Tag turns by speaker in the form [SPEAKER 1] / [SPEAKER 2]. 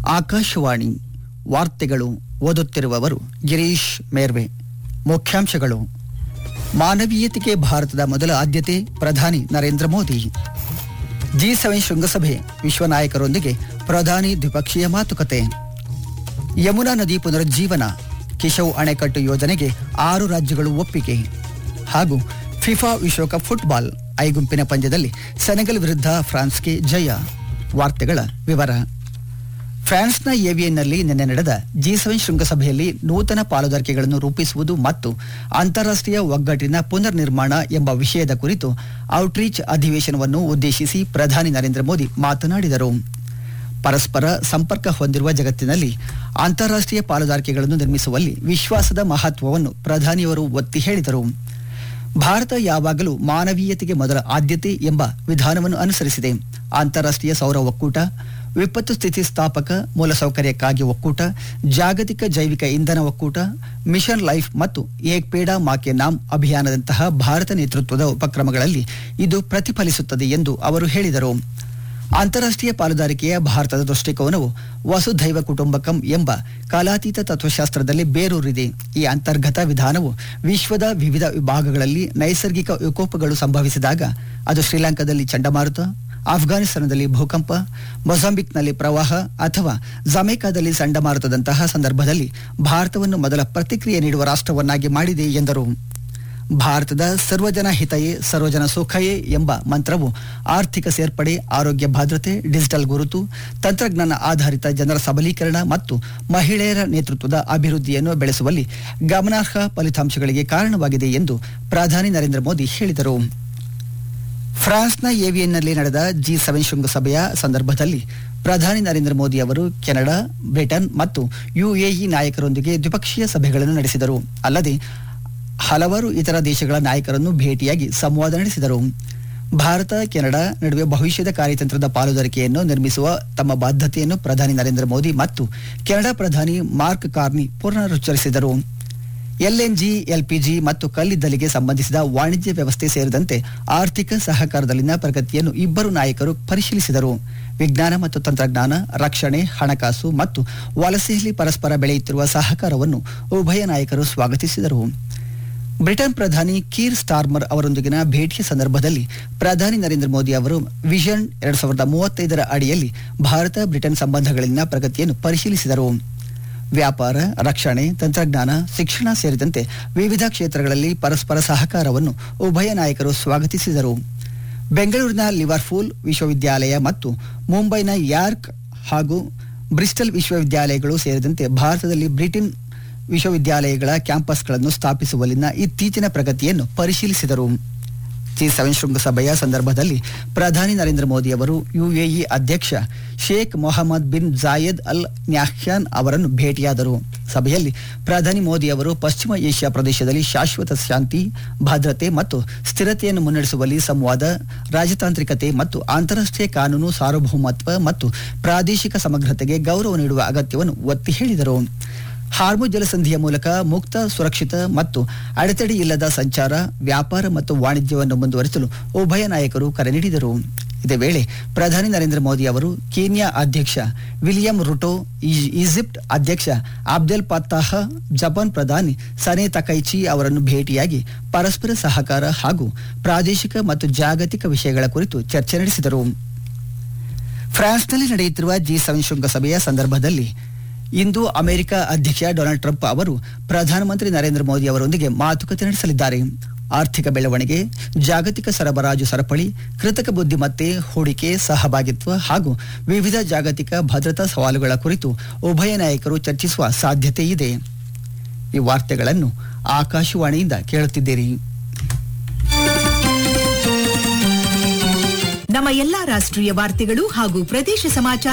[SPEAKER 1] ಆಕಾಶವಾಣಿ ವಾರ್ತೆಗಳು ಓದುತ್ತಿರುವವರು ಗಿರೀಶ್ ಮೇರ್ವೆ ಮುಖ್ಯಾಂಶಗಳು ಮಾನವೀಯತೆಗೆ ಭಾರತದ ಮೊದಲ ಆದ್ಯತೆ ಪ್ರಧಾನಿ ನರೇಂದ್ರ ಮೋದಿ ಜಿ ಸೆವೆನ್ ಶೃಂಗಸಭೆ ವಿಶ್ವ ನಾಯಕರೊಂದಿಗೆ ಪ್ರಧಾನಿ ದ್ವಿಪಕ್ಷೀಯ ಮಾತುಕತೆ ಯಮುನಾ ನದಿ ಪುನರುಜ್ಜೀವನ ಕಿಶವ್ ಅಣೆಕಟ್ಟು ಯೋಜನೆಗೆ ಆರು ರಾಜ್ಯಗಳು ಒಪ್ಪಿಗೆ ಹಾಗೂ ಫಿಫಾ ವಿಶ್ವಕಪ್ ಫುಟ್ಬಾಲ್ ಐ ಗುಂಪಿನ ಪಂದ್ಯದಲ್ಲಿ ಸೆನೆಗಲ್ ವಿರುದ್ಧ ಫ್ರಾನ್ಸ್ಗೆ ಜಯ ವಾರ್ತೆಗಳ ವಿವರ ಫ್ರಾನ್ಸ್ನ ಏವಿಯನ್ನಲ್ಲಿ ನಿನ್ನೆ ನಡೆದ ಜಿ ಸೆವೆನ್ ಶೃಂಗಸಭೆಯಲ್ಲಿ ನೂತನ ಪಾಲುದಾರಿಕೆಗಳನ್ನು ರೂಪಿಸುವುದು ಮತ್ತು ಅಂತಾರಾಷ್ಟ್ರೀಯ ಒಗ್ಗಟ್ಟಿನ ಪುನರ್ ನಿರ್ಮಾಣ ಎಂಬ ವಿಷಯದ ಕುರಿತು ಔಟ್ರೀಚ್ ಅಧಿವೇಶನವನ್ನು ಉದ್ದೇಶಿಸಿ ಪ್ರಧಾನಿ ನರೇಂದ್ರ ಮೋದಿ ಮಾತನಾಡಿದರು ಪರಸ್ಪರ ಸಂಪರ್ಕ ಹೊಂದಿರುವ ಜಗತ್ತಿನಲ್ಲಿ ಅಂತಾರಾಷ್ಟ್ರೀಯ ಪಾಲುದಾರಿಕೆಗಳನ್ನು ನಿರ್ಮಿಸುವಲ್ಲಿ ವಿಶ್ವಾಸದ ಮಹತ್ವವನ್ನು ಪ್ರಧಾನಿಯವರು ಒತ್ತಿ ಹೇಳಿದರು ಭಾರತ ಯಾವಾಗಲೂ ಮಾನವೀಯತೆಗೆ ಮೊದಲ ಆದ್ಯತೆ ಎಂಬ ವಿಧಾನವನ್ನು ಅನುಸರಿಸಿದೆ ಅಂತಾರಾಷ್ಟ್ರೀಯ ಸೌರ ಒಕ್ಕೂಟ ವಿಪತ್ತು ಸ್ಥಿತಿಸ್ಥಾಪಕ ಮೂಲಸೌಕರ್ಯಕ್ಕಾಗಿ ಒಕ್ಕೂಟ ಜಾಗತಿಕ ಜೈವಿಕ ಇಂಧನ ಒಕ್ಕೂಟ ಮಿಷನ್ ಲೈಫ್ ಮತ್ತು ಏಕ್ ಪೇಡಾ ಮಾಕೆ ನಾಮ್ ಅಭಿಯಾನದಂತಹ ಭಾರತ ನೇತೃತ್ವದ ಉಪಕ್ರಮಗಳಲ್ಲಿ ಇದು ಪ್ರತಿಫಲಿಸುತ್ತದೆ ಎಂದು ಅವರು ಹೇಳಿದರು ಅಂತಾರಾಷ್ಟ್ರೀಯ ಪಾಲುದಾರಿಕೆಯ ಭಾರತದ ದೃಷ್ಟಿಕೋನವು ವಸುಧೈವ ಕುಟುಂಬಕಂ ಎಂಬ ಕಾಲಾತೀತ ತತ್ವಶಾಸ್ತ್ರದಲ್ಲಿ ಬೇರೂರಿದೆ ಈ ಅಂತರ್ಗತ ವಿಧಾನವು ವಿಶ್ವದ ವಿವಿಧ ವಿಭಾಗಗಳಲ್ಲಿ ನೈಸರ್ಗಿಕ ವಿಕೋಪಗಳು ಸಂಭವಿಸಿದಾಗ ಅದು ಶ್ರೀಲಂಕಾದಲ್ಲಿ ಚಂಡಮಾರುತ ಆಫ್ಘಾನಿಸ್ತಾನದಲ್ಲಿ ಭೂಕಂಪ ಮೊಜಾಂಬಿಕ್ನಲ್ಲಿ ಪ್ರವಾಹ ಅಥವಾ ಜಮೈಕಾದಲ್ಲಿ ಚಂಡಮಾರುತದಂತಹ ಸಂದರ್ಭದಲ್ಲಿ ಭಾರತವನ್ನು ಮೊದಲ ಪ್ರತಿಕ್ರಿಯೆ ನೀಡುವ ರಾಷ್ಟ್ರವನ್ನಾಗಿ ಮಾಡಿದೆ ಎಂದರು ಭಾರತದ ಸರ್ವಜನ ಹಿತಯೇ ಸರ್ವಜನ ಸುಖಯೇ ಎಂಬ ಮಂತ್ರವು ಆರ್ಥಿಕ ಸೇರ್ಪಡೆ ಆರೋಗ್ಯ ಭದ್ರತೆ ಡಿಜಿಟಲ್ ಗುರುತು ತಂತ್ರಜ್ಞಾನ ಆಧಾರಿತ ಜನರ ಸಬಲೀಕರಣ ಮತ್ತು ಮಹಿಳೆಯರ ನೇತೃತ್ವದ ಅಭಿವೃದ್ಧಿಯನ್ನು ಬೆಳೆಸುವಲ್ಲಿ ಗಮನಾರ್ಹ ಫಲಿತಾಂಶಗಳಿಗೆ ಕಾರಣವಾಗಿದೆ ಎಂದು ಪ್ರಧಾನಿ ನರೇಂದ್ರ ಮೋದಿ ಹೇಳಿದರು ಫ್ರಾನ್ಸ್ನ ಏವಿಯನ್ನಲ್ಲಿ ನಡೆದ ಜಿ ಸೆವೆನ್ ಶೃಂಗಸಭೆಯ ಸಂದರ್ಭದಲ್ಲಿ ಪ್ರಧಾನಿ ನರೇಂದ್ರ ಮೋದಿ ಅವರು ಕೆನಡಾ ಬ್ರಿಟನ್ ಮತ್ತು ಯುಎಇ ನಾಯಕರೊಂದಿಗೆ ದ್ವಿಪಕ್ಷೀಯ ಸಭೆಗಳನ್ನು ನಡೆಸಿದರು ಅಲ್ಲದೆ ಹಲವಾರು ಇತರ ದೇಶಗಳ ನಾಯಕರನ್ನು ಭೇಟಿಯಾಗಿ ಸಂವಾದ ನಡೆಸಿದರು ಭಾರತ ಕೆನಡಾ ನಡುವೆ ಭವಿಷ್ಯದ ಕಾರ್ಯತಂತ್ರದ ಪಾಲುದಾರಿಕೆಯನ್ನು ನಿರ್ಮಿಸುವ ತಮ್ಮ ಬಾಧ್ಯತೆಯನ್ನು ಪ್ರಧಾನಿ ನರೇಂದ್ರ ಮೋದಿ ಮತ್ತು ಕೆನಡಾ ಪ್ರಧಾನಿ ಮಾರ್ಕ್ ಕಾರ್ನಿ ಪುನರುಚ್ಚರಿಸಿದರು ಎಲ್ಎನ್ಜಿ ಎಲ್ಪಿಜಿ ಮತ್ತು ಕಲ್ಲಿದ್ದಲಿಗೆ ಸಂಬಂಧಿಸಿದ ವಾಣಿಜ್ಯ ವ್ಯವಸ್ಥೆ ಸೇರಿದಂತೆ ಆರ್ಥಿಕ ಸಹಕಾರದಲ್ಲಿನ ಪ್ರಗತಿಯನ್ನು ಇಬ್ಬರು ನಾಯಕರು ಪರಿಶೀಲಿಸಿದರು ವಿಜ್ಞಾನ ಮತ್ತು ತಂತ್ರಜ್ಞಾನ ರಕ್ಷಣೆ ಹಣಕಾಸು ಮತ್ತು ವಲಸೆಯಲ್ಲಿ ಪರಸ್ಪರ ಬೆಳೆಯುತ್ತಿರುವ ಸಹಕಾರವನ್ನು ಉಭಯ ನಾಯಕರು ಸ್ವಾಗತಿಸಿದರು ಬ್ರಿಟನ್ ಪ್ರಧಾನಿ ಕೀರ್ ಸ್ಟಾರ್ಮರ್ ಅವರೊಂದಿಗಿನ ಭೇಟಿಯ ಸಂದರ್ಭದಲ್ಲಿ ಪ್ರಧಾನಿ ನರೇಂದ್ರ ಮೋದಿ ಅವರು ವಿಷನ್ ಎರಡ್ ಸಾವಿರದ ಮೂವತ್ತೈದರ ಅಡಿಯಲ್ಲಿ ಭಾರತ ಬ್ರಿಟನ್ ಸಂಬಂಧಗಳಲ್ಲಿನ ಪ್ರಗತಿಯನ್ನು ಪರಿಶೀಲಿಸಿದರು ವ್ಯಾಪಾರ ರಕ್ಷಣೆ ತಂತ್ರಜ್ಞಾನ ಶಿಕ್ಷಣ ಸೇರಿದಂತೆ ವಿವಿಧ ಕ್ಷೇತ್ರಗಳಲ್ಲಿ ಪರಸ್ಪರ ಸಹಕಾರವನ್ನು ಉಭಯ ನಾಯಕರು ಸ್ವಾಗತಿಸಿದರು ಬೆಂಗಳೂರಿನ ಲಿವರ್ಪೂಲ್ ವಿಶ್ವವಿದ್ಯಾಲಯ ಮತ್ತು ಮುಂಬೈನ ಯಾರ್ಕ್ ಹಾಗೂ ಬ್ರಿಸ್ಟಲ್ ವಿಶ್ವವಿದ್ಯಾಲಯಗಳು ಸೇರಿದಂತೆ ಭಾರತದಲ್ಲಿ ಬ್ರಿಟನ್ ವಿಶ್ವವಿದ್ಯಾಲಯಗಳ ಕ್ಯಾಂಪಸ್ಗಳನ್ನು ಸ್ಥಾಪಿಸುವಲ್ಲಿನ ಇತ್ತೀಚಿನ ಪ್ರಗತಿಯನ್ನು ಪರಿಶೀಲಿಸಿದರು ಜಿ ಸೆವೆನ್ ಶೃಂಗಸಭೆಯ ಸಂದರ್ಭದಲ್ಲಿ ಪ್ರಧಾನಿ ನರೇಂದ್ರ ಮೋದಿ ಅವರು ಯುಎಇ ಅಧ್ಯಕ್ಷ ಶೇಖ್ ಮೊಹಮ್ಮದ್ ಬಿನ್ ಜಾಯೆದ್ ಅಲ್ ನ್ಯಾಹ್ಯಾನ್ ಅವರನ್ನು ಭೇಟಿಯಾದರು ಸಭೆಯಲ್ಲಿ ಪ್ರಧಾನಿ ಮೋದಿ ಅವರು ಪಶ್ಚಿಮ ಏಷ್ಯಾ ಪ್ರದೇಶದಲ್ಲಿ ಶಾಶ್ವತ ಶಾಂತಿ ಭದ್ರತೆ ಮತ್ತು ಸ್ಥಿರತೆಯನ್ನು ಮುನ್ನಡೆಸುವಲ್ಲಿ ಸಂವಾದ ರಾಜತಾಂತ್ರಿಕತೆ ಮತ್ತು ಅಂತಾರಾಷ್ಟ್ರೀಯ ಕಾನೂನು ಸಾರ್ವಭೌಮತ್ವ ಮತ್ತು ಪ್ರಾದೇಶಿಕ ಸಮಗ್ರತೆಗೆ ಗೌರವ ನೀಡುವ ಅಗತ್ಯವನ್ನು ಒತ್ತಿ ಹೇಳಿದರು ಹಾರ್ಮುಜ್ ಜಲಸಂಧಿಯ ಮೂಲಕ ಮುಕ್ತ ಸುರಕ್ಷಿತ ಮತ್ತು ಅಡೆತಡೆ ಇಲ್ಲದ ಸಂಚಾರ ವ್ಯಾಪಾರ ಮತ್ತು ವಾಣಿಜ್ಯವನ್ನು ಮುಂದುವರಿಸಲು ಉಭಯ ನಾಯಕರು ಕರೆ ನೀಡಿದರು ಇದೇ ವೇಳೆ ಪ್ರಧಾನಿ ನರೇಂದ್ರ ಮೋದಿ ಅವರು ಕೀನ್ಯಾ ಅಧ್ಯಕ್ಷ ವಿಲಿಯಂ ರುಟೋ ಈ- ಈಜಿಪ್ಟ್ ಅಧ್ಯಕ್ಷ ಅಬ್ದೆಲ್ ಫತ್ತಾಹ ಜಪಾನ್ ಪ್ರಧಾನಿ ಸನೆ ತಕೈಚಿ ಅವರನ್ನು ಭೇಟಿಯಾಗಿ ಪರಸ್ಪರ ಸಹಕಾರ ಹಾಗೂ ಪ್ರಾದೇಶಿಕ ಮತ್ತು ಜಾಗತಿಕ ವಿಷಯಗಳ ಕುರಿತು ಚರ್ಚೆ ನಡೆಸಿದರು ಫ್ರಾನ್ಸ್ನಲ್ಲಿ ನಡೆಯುತ್ತಿರುವ ಜಿ ಸೆವೆನ್ ಶೃಂಗಸಭೆಯ ಸಂದರ್ಭದಲ್ಲಿ ಇಂದು ಅಮೆರಿಕ ಅಧ್ಯಕ್ಷ ಡೊನಾಲ್ಡ್ ಟ್ರಂಪ್ ಅವರು ಪ್ರಧಾನಮಂತ್ರಿ ನರೇಂದ್ರ ಮೋದಿ ಅವರೊಂದಿಗೆ ಮಾತುಕತೆ ನಡೆಸಲಿದ್ದಾರೆ ಆರ್ಥಿಕ ಬೆಳವಣಿಗೆ ಜಾಗತಿಕ ಸರಬರಾಜು ಸರಪಳಿ ಕೃತಕ ಬುದ್ಧಿಮತ್ತೆ ಹೂಡಿಕೆ ಸಹಭಾಗಿತ್ವ ಹಾಗೂ ವಿವಿಧ ಜಾಗತಿಕ ಭದ್ರತಾ ಸವಾಲುಗಳ ಕುರಿತು ಉಭಯ ನಾಯಕರು ಚರ್ಚಿಸುವ ಸಾಧ್ಯತೆ ಇದೆ ಈ ವಾರ್ತೆಗಳನ್ನು ಆಕಾಶವಾಣಿಯಿಂದ ಕೇಳುತ್ತಿದ್ದೀರಿ
[SPEAKER 2] ನಮ್ಮ ಎಲ್ಲಾ ರಾಷ್ಟ್ರೀಯ ವಾರ್ತೆಗಳು ಹಾಗೂ ಪ್ರದೇಶ ಸಮಾಚಾರ